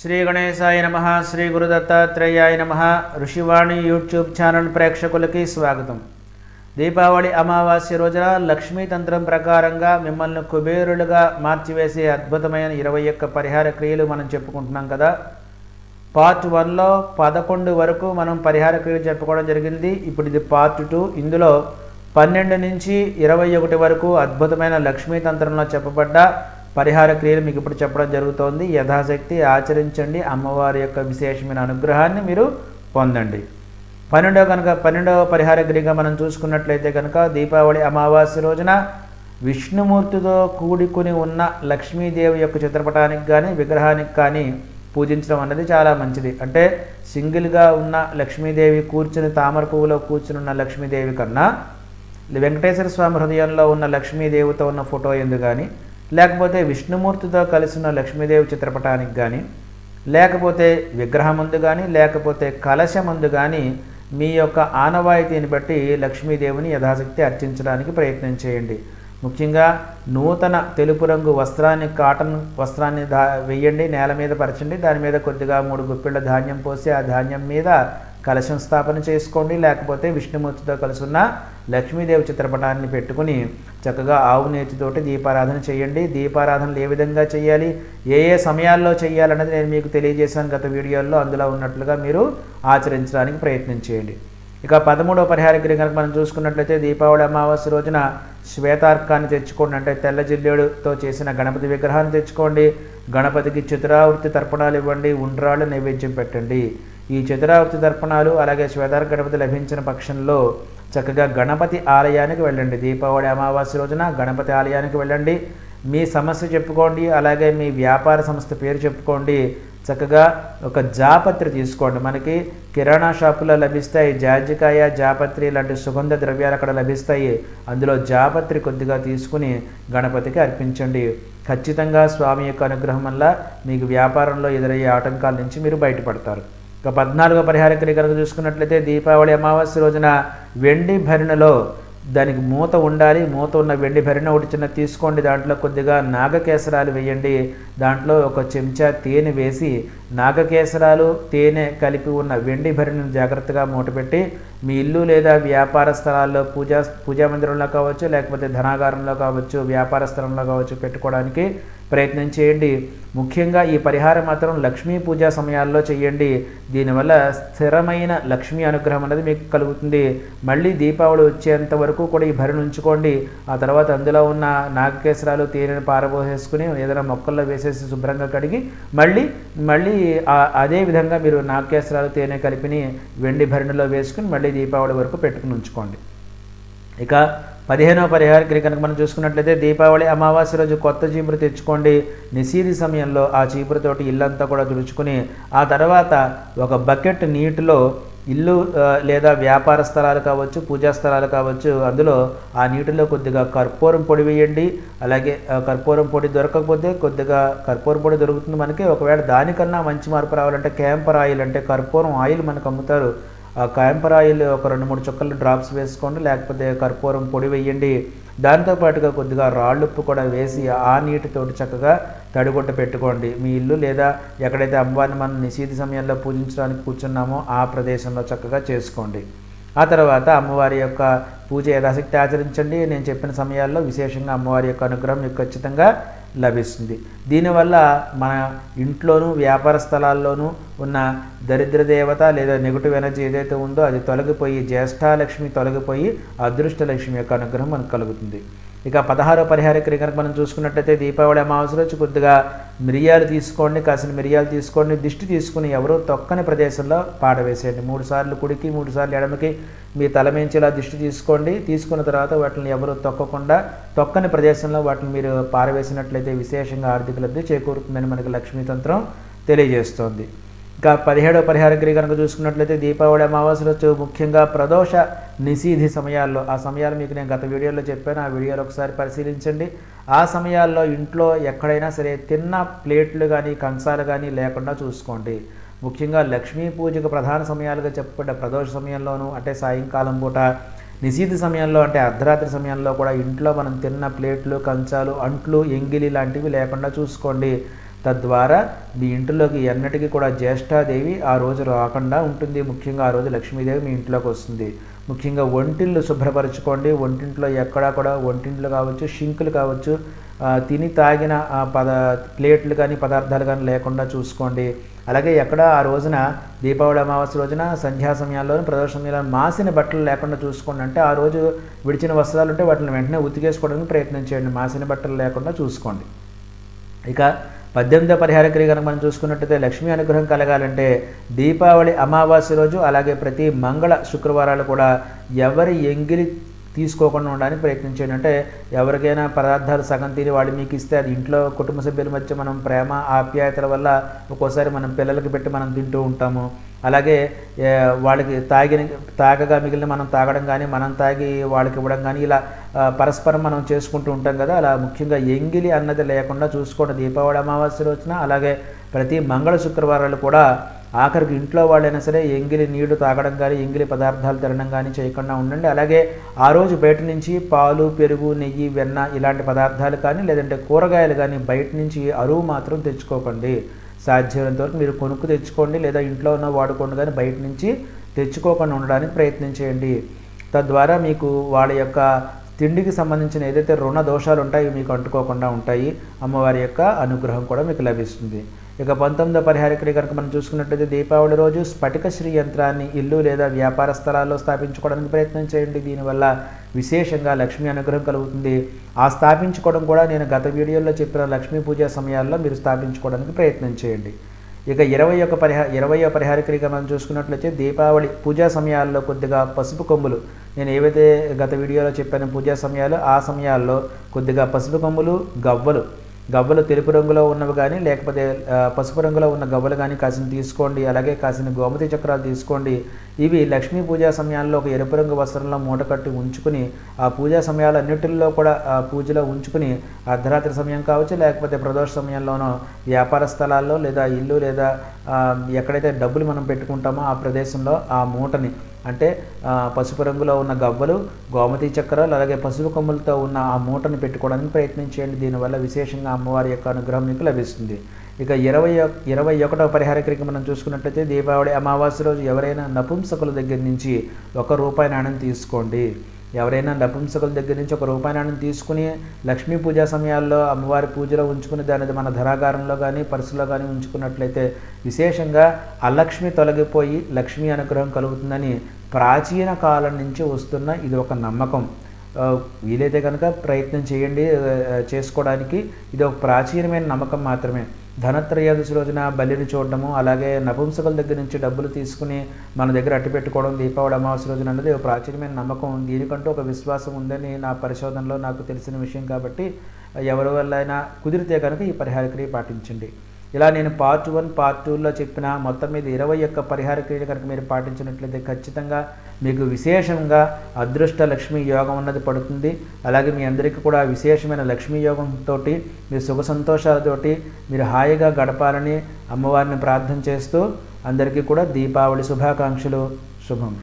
శ్రీ గణేశాయ నమ శ్రీ గురుదత్తాత్రేయాయ నమ ఋషివాణి యూట్యూబ్ ఛానల్ ప్రేక్షకులకి స్వాగతం దీపావళి అమావాస్య రోజున లక్ష్మీ తంత్రం ప్రకారంగా మిమ్మల్ని కుబేరులుగా మార్చివేసే అద్భుతమైన ఇరవై ఒక్క పరిహార క్రియలు మనం చెప్పుకుంటున్నాం కదా పార్ట్ వన్లో పదకొండు వరకు మనం పరిహార క్రియలు చెప్పుకోవడం జరిగింది ఇప్పుడు ఇది పార్ట్ టూ ఇందులో పన్నెండు నుంచి ఇరవై ఒకటి వరకు అద్భుతమైన లక్ష్మీ తంత్రంలో చెప్పబడ్డ పరిహార క్రియలు మీకు ఇప్పుడు చెప్పడం జరుగుతోంది యథాశక్తి ఆచరించండి అమ్మవారి యొక్క విశేషమైన అనుగ్రహాన్ని మీరు పొందండి పన్నెండవ కనుక పన్నెండవ పరిహార క్రియగా మనం చూసుకున్నట్లయితే కనుక దీపావళి అమావాస్య రోజున విష్ణుమూర్తితో కూడుకుని ఉన్న లక్ష్మీదేవి యొక్క చిత్రపటానికి కానీ విగ్రహానికి కానీ పూజించడం అన్నది చాలా మంచిది అంటే సింగిల్గా ఉన్న లక్ష్మీదేవి కూర్చుని తామర పువ్వులో కూర్చుని ఉన్న లక్ష్మీదేవి కన్నా వెంకటేశ్వర స్వామి హృదయంలో ఉన్న లక్ష్మీదేవితో ఉన్న ఫోటో ఎందు కానీ లేకపోతే విష్ణుమూర్తితో కలిసి ఉన్న లక్ష్మీదేవి చిత్రపటానికి కానీ లేకపోతే విగ్రహం ముందు కానీ లేకపోతే కలశ ముందు కానీ మీ యొక్క ఆనవాయితీని బట్టి లక్ష్మీదేవిని యథాశక్తి అర్చించడానికి ప్రయత్నం చేయండి ముఖ్యంగా నూతన తెలుపు రంగు వస్త్రాన్ని కాటన్ వస్త్రాన్ని దా వెయ్యండి నేల మీద పరచండి దాని మీద కొద్దిగా మూడు గుప్పిళ్ళ ధాన్యం పోసి ఆ ధాన్యం మీద కలశం స్థాపన చేసుకోండి లేకపోతే విష్ణుమూర్తితో కలిసి ఉన్న లక్ష్మీదేవి చిత్రపటాన్ని పెట్టుకుని చక్కగా ఆవు నేతితోటి దీపారాధన చేయండి దీపారాధనలు ఏ విధంగా చేయాలి ఏ ఏ సమయాల్లో చేయాలన్నది నేను మీకు తెలియజేశాను గత వీడియోల్లో అందులో ఉన్నట్లుగా మీరు ఆచరించడానికి ప్రయత్నం చేయండి ఇక పదమూడవ పరిహార క్రియ కనుక మనం చూసుకున్నట్లయితే దీపావళి అమావాస్య రోజున శ్వేతార్కాన్ని తెచ్చుకోండి అంటే తెల్ల జిల్లేడుతో చేసిన గణపతి విగ్రహాన్ని తెచ్చుకోండి గణపతికి చిత్రావృతి తర్పణాలు ఇవ్వండి ఉండ్రాళ్ళు నైవేద్యం పెట్టండి ఈ చతురావృతి తర్పణాలు అలాగే శ్వేతార్ గణపతి లభించిన పక్షంలో చక్కగా గణపతి ఆలయానికి వెళ్ళండి దీపావళి అమావాస్య రోజున గణపతి ఆలయానికి వెళ్ళండి మీ సమస్య చెప్పుకోండి అలాగే మీ వ్యాపార సంస్థ పేరు చెప్పుకోండి చక్కగా ఒక జాపత్రి తీసుకోండి మనకి కిరాణా షాపులో లభిస్తాయి జాజికాయ జాపత్రి లాంటి సుగంధ ద్రవ్యాలు అక్కడ లభిస్తాయి అందులో జాపత్రి కొద్దిగా తీసుకుని గణపతికి అర్పించండి ఖచ్చితంగా స్వామి యొక్క అనుగ్రహం వల్ల మీకు వ్యాపారంలో ఎదురయ్యే ఆటంకాల నుంచి మీరు బయటపడతారు ఇక పద్నాలుగో పరిహార క్రియ కనుక చూసుకున్నట్లయితే దీపావళి అమావాస్య రోజున వెండి భరిణలో దానికి మూత ఉండాలి మూత ఉన్న వెండి భరిణ ఒకటి చిన్న తీసుకోండి దాంట్లో కొద్దిగా నాగకేసరాలు వేయండి దాంట్లో ఒక చెంచా తేనె వేసి నాగకేసరాలు తేనె కలిపి ఉన్న వెండి భరిణను జాగ్రత్తగా మూటపెట్టి మీ ఇల్లు లేదా వ్యాపార స్థలాల్లో పూజా పూజా మందిరంలో కావచ్చు లేకపోతే ధనాగారంలో కావచ్చు వ్యాపార స్థలంలో కావచ్చు పెట్టుకోవడానికి ప్రయత్నం చేయండి ముఖ్యంగా ఈ పరిహారం మాత్రం లక్ష్మీ పూజా సమయాల్లో చేయండి దీనివల్ల స్థిరమైన లక్ష్మీ అనుగ్రహం అనేది మీకు కలుగుతుంది మళ్ళీ దీపావళి వచ్చేంత వరకు కూడా ఈ భరిని ఉంచుకోండి ఆ తర్వాత అందులో ఉన్న నాగకేసరాలు తేనెను పారబోసేసుకుని ఏదైనా మొక్కల్లో వేసేసి శుభ్రంగా కడిగి మళ్ళీ మళ్ళీ అదే విధంగా మీరు నాగకేసరాలు తేనె కలిపిని వెండి భరిణిలో వేసుకుని మళ్ళీ దీపావళి వరకు పెట్టుకుని ఉంచుకోండి ఇక పదిహేనవ పరిహార క్రియ కనుక మనం చూసుకున్నట్లయితే దీపావళి అమావాస్య రోజు కొత్త చీపురు తెచ్చుకోండి నిశీది సమయంలో ఆ చీపురుతోటి ఇల్లంతా కూడా తుడుచుకుని ఆ తర్వాత ఒక బకెట్ నీటిలో ఇల్లు లేదా వ్యాపార స్థలాలు కావచ్చు పూజా స్థలాలు కావచ్చు అందులో ఆ నీటిలో కొద్దిగా కర్పూరం పొడి వేయండి అలాగే కర్పూరం పొడి దొరకకపోతే కొద్దిగా కర్పూరం పొడి దొరుకుతుంది మనకి ఒకవేళ దానికన్నా మంచి మార్పు రావాలంటే క్యాంపర్ ఆయిల్ అంటే కర్పూరం ఆయిల్ మనకు అమ్ముతారు ఆ క్యాంపర్ ఆయిల్ ఒక రెండు మూడు చుక్కలు డ్రాప్స్ వేసుకోండి లేకపోతే కర్పూరం పొడి వేయండి దాంతోపాటుగా కొద్దిగా రాళ్ళుప్పు కూడా వేసి ఆ నీటితోటి చక్కగా తడిగుడ్డ పెట్టుకోండి మీ ఇల్లు లేదా ఎక్కడైతే అమ్మవారిని మనం నిశీతి సమయంలో పూజించడానికి కూర్చున్నామో ఆ ప్రదేశంలో చక్కగా చేసుకోండి ఆ తర్వాత అమ్మవారి యొక్క పూజ యథాశక్తి ఆచరించండి నేను చెప్పిన సమయాల్లో విశేషంగా అమ్మవారి యొక్క అనుగ్రహం మీకు ఖచ్చితంగా లభిస్తుంది దీనివల్ల మన ఇంట్లోనూ వ్యాపార స్థలాల్లోనూ ఉన్న దరిద్ర దేవత లేదా నెగిటివ్ ఎనర్జీ ఏదైతే ఉందో అది తొలగిపోయి జ్యేష్ఠాలక్ష్మి తొలగిపోయి అదృష్టలక్ష్మి యొక్క అనుగ్రహం మనకు కలుగుతుంది ఇక పదహారో పరిహార క్రియ కనుక మనం చూసుకున్నట్టయితే దీపావళి అమావాస్య రోజు కొద్దిగా మిరియాలు తీసుకోండి కాసిన మిరియాలు తీసుకోండి దిష్టి తీసుకుని ఎవరో తొక్కని ప్రదేశంలో పాడవేసేయండి మూడు సార్లు కుడికి మూడు సార్లు ఎడమకి మీ తలమించేలా దిష్టి తీసుకోండి తీసుకున్న తర్వాత వాటిని ఎవరు తొక్కకుండా తొక్కని ప్రదేశంలో వాటిని మీరు పారవేసినట్లయితే విశేషంగా ఆర్థిక లబ్ధి చేకూరుతుందని మనకి లక్ష్మీతంత్రం తెలియజేస్తోంది ఇంకా పదిహేడవ పరిహార క్రియ కనుక చూసుకున్నట్లయితే దీపావళి అమావాస్య రోజు ముఖ్యంగా ప్రదోష నిషీధి సమయాల్లో ఆ సమయాలు మీకు నేను గత వీడియోలో చెప్పాను ఆ వీడియోలో ఒకసారి పరిశీలించండి ఆ సమయాల్లో ఇంట్లో ఎక్కడైనా సరే తిన్న ప్లేట్లు కానీ కంచాలు కానీ లేకుండా చూసుకోండి ముఖ్యంగా లక్ష్మీ పూజకు ప్రధాన సమయాలుగా చెప్పబడ్డ ప్రదోష సమయంలోనూ అంటే సాయంకాలం పూట నిశీతి సమయంలో అంటే అర్ధరాత్రి సమయంలో కూడా ఇంట్లో మనం తిన్న ప్లేట్లు కంచాలు అంట్లు ఎంగిలి లాంటివి లేకుండా చూసుకోండి తద్వారా మీ ఇంటిలోకి ఎన్నటికీ కూడా జ్యేష్ఠాదేవి ఆ రోజు రాకుండా ఉంటుంది ముఖ్యంగా ఆ రోజు లక్ష్మీదేవి మీ ఇంట్లోకి వస్తుంది ముఖ్యంగా వంటిల్లు శుభ్రపరచుకోండి వంటింట్లో ఎక్కడా కూడా వంటింట్లు కావచ్చు షింకులు కావచ్చు ఆ, తిని తాగిన ఆ పద ప్లేట్లు కానీ పదార్థాలు కానీ లేకుండా చూసుకోండి అలాగే ఎక్కడ ఆ రోజున దీపావళి అమావాస్య రోజున సంధ్యా సమయాల్లోనూ ప్రదోష సమయాల్లో మాసిన బట్టలు లేకుండా చూసుకోండి అంటే ఆ రోజు విడిచిన వస్త్రాలు ఉంటే వాటిని వెంటనే ఉతికేసుకోవడానికి ప్రయత్నం చేయండి మాసిన బట్టలు లేకుండా చూసుకోండి ఇక పద్దెనిమిదో పరిహార క్రియ కనుక మనం చూసుకున్నట్టయితే లక్ష్మీ అనుగ్రహం కలగాలంటే దీపావళి అమావాస్య రోజు అలాగే ప్రతి మంగళ శుక్రవారాలు కూడా ఎవరి ఎంగిలి తీసుకోకుండా ఉండడానికి ప్రయత్నించండి అంటే ఎవరికైనా పదార్థాలు సగం తిని వాడు మీకు ఇస్తే అది ఇంట్లో కుటుంబ సభ్యుల మధ్య మనం ప్రేమ ఆప్యాయతల వల్ల ఒక్కోసారి మనం పిల్లలకి పెట్టి మనం తింటూ ఉంటాము అలాగే ఏ, వాళ్ళకి తాగిన తాగగా మిగిలిన మనం తాగడం కానీ మనం తాగి వాళ్ళకి ఇవ్వడం కానీ ఇలా ఆ, పరస్పరం మనం చేసుకుంటూ ఉంటాం కదా అలా ముఖ్యంగా ఎంగిలి అన్నది లేకుండా చూసుకోండి దీపావళి అమావాస్య రోజున అలాగే ప్రతి మంగళ శుక్రవారాలు కూడా ఆఖరికి ఇంట్లో వాళ్ళైనా సరే ఎంగిలి నీళ్లు తాగడం కానీ ఎంగిలి పదార్థాలు తినడం కానీ చేయకుండా ఉండండి అలాగే ఆ రోజు బయట నుంచి పాలు పెరుగు నెయ్యి వెన్న ఇలాంటి పదార్థాలు కానీ లేదంటే కూరగాయలు కానీ బయట నుంచి అరువు మాత్రం తెచ్చుకోకండి సాధ్యమైనంత వరకు మీరు కొనుక్కు తెచ్చుకోండి లేదా ఇంట్లో ఉన్న వాడుకోండి కానీ బయట నుంచి తెచ్చుకోకుండా ఉండడానికి ప్రయత్నం చేయండి తద్వారా మీకు వాళ్ళ యొక్క తిండికి సంబంధించిన ఏదైతే రుణ దోషాలు ఉంటాయో మీకు అంటుకోకుండా ఉంటాయి అమ్మవారి యొక్క అనుగ్రహం కూడా మీకు లభిస్తుంది ఇక పంతొమ్మిదో పరిహార క్రియ కనుక మనం చూసుకున్నట్లయితే దీపావళి రోజు స్ఫటిక శ్రీ యంత్రాన్ని ఇల్లు లేదా వ్యాపార స్థలాల్లో స్థాపించుకోవడానికి ప్రయత్నం చేయండి దీనివల్ల విశేషంగా లక్ష్మీ అనుగ్రహం కలుగుతుంది ఆ స్థాపించుకోవడం కూడా నేను గత వీడియోలో చెప్పిన లక్ష్మీ పూజ సమయాల్లో మీరు స్థాపించుకోవడానికి ప్రయత్నం చేయండి ఇక ఇరవై ఒక పరిహార ఇరవయో పరిహార క్రియ మనం చూసుకున్నట్లయితే దీపావళి పూజా సమయాల్లో కొద్దిగా పసుపు కొమ్ములు నేను ఏవైతే గత వీడియోలో చెప్పాను పూజా సమయాలు ఆ సమయాల్లో కొద్దిగా పసుపు కొమ్ములు గవ్వలు గవ్వలు తెలుపు రంగులో ఉన్నవి కానీ లేకపోతే ఆ, పసుపు రంగులో ఉన్న గవ్వలు కానీ కాసిన తీసుకోండి అలాగే కాసిన గోమతి చక్రాలు తీసుకోండి ఇవి లక్ష్మీ పూజా సమయాల్లో ఒక ఎరుపు రంగు వస్త్రంలో మూట కట్టి ఉంచుకుని ఆ పూజా సమయాలన్నిటిల్లో కూడా ఆ పూజలో ఉంచుకుని అర్ధరాత్రి సమయం కావచ్చు లేకపోతే ప్రదోష సమయంలోనో వ్యాపార స్థలాల్లో లేదా ఇల్లు లేదా ఆ, ఎక్కడైతే డబ్బులు మనం పెట్టుకుంటామో ఆ ప్రదేశంలో ఆ మూటని అంటే ఆ, పసుపు రంగులో ఉన్న గవ్వలు గోమతి చక్రాలు అలాగే పసుపు కొమ్ములతో ఉన్న ఆ మూటను పెట్టుకోవడానికి ప్రయత్నం చేయండి దీనివల్ల విశేషంగా అమ్మవారి యొక్క అనుగ్రహం మీకు లభిస్తుంది ఇక ఇరవై ఒక్- ఇరవై ఒకటవ పరిహార క్రియ మనం చూసుకున్నట్లయితే దీపావళి అమావాస్య రోజు ఎవరైనా నపుంసకుల దగ్గర నుంచి ఒక రూపాయి నాణ్యం తీసుకోండి ఎవరైనా నపుంసకుల దగ్గర నుంచి ఒక రూపాయి నాణ్యం తీసుకుని లక్ష్మీ పూజా సమయాల్లో అమ్మవారి పూజలో ఉంచుకుని దానిది మన ధరాగారంలో కానీ పర్సులో కానీ ఉంచుకున్నట్లయితే విశేషంగా అలక్ష్మి తొలగిపోయి లక్ష్మీ అనుగ్రహం కలుగుతుందని ప్రాచీన కాలం నుంచి వస్తున్న ఇది ఒక నమ్మకం ఆ, వీలైతే కనుక ప్రయత్నం చేయండి ఆ, చేసుకోవడానికి ఇది ఒక ప్రాచీనమైన నమ్మకం మాత్రమే ధనత్రయోదశి రోజున బలిని చూడడము అలాగే నపుంసకుల దగ్గర నుంచి డబ్బులు తీసుకుని మన దగ్గర అట్టి పెట్టుకోవడం దీపావళి అమావాస్య రోజున అన్నది ఒక ప్రాచీనమైన నమ్మకం దీనికంటూ ఒక విశ్వాసం ఉందని నా పరిశోధనలో నాకు తెలిసిన విషయం కాబట్టి ఎవరి వల్ల అయినా కుదిరితే కనుక ఈ పరిహార క్రియ పాటించండి ఇలా నేను పార్ట్ వన్ పార్ట్ టూలో చెప్పిన మొత్తం మీద ఇరవై ఒక్క పరిహార క్రియలు కనుక మీరు పాటించినట్లయితే ఖచ్చితంగా మీకు విశేషంగా అదృష్ట లక్ష్మీ యోగం అన్నది పడుతుంది అలాగే మీ అందరికీ కూడా విశేషమైన లక్ష్మీ యోగంతో మీరు సుఖ సంతోషాలతోటి మీరు హాయిగా గడపాలని అమ్మవారిని ప్రార్థన చేస్తూ అందరికీ కూడా దీపావళి శుభాకాంక్షలు శుభం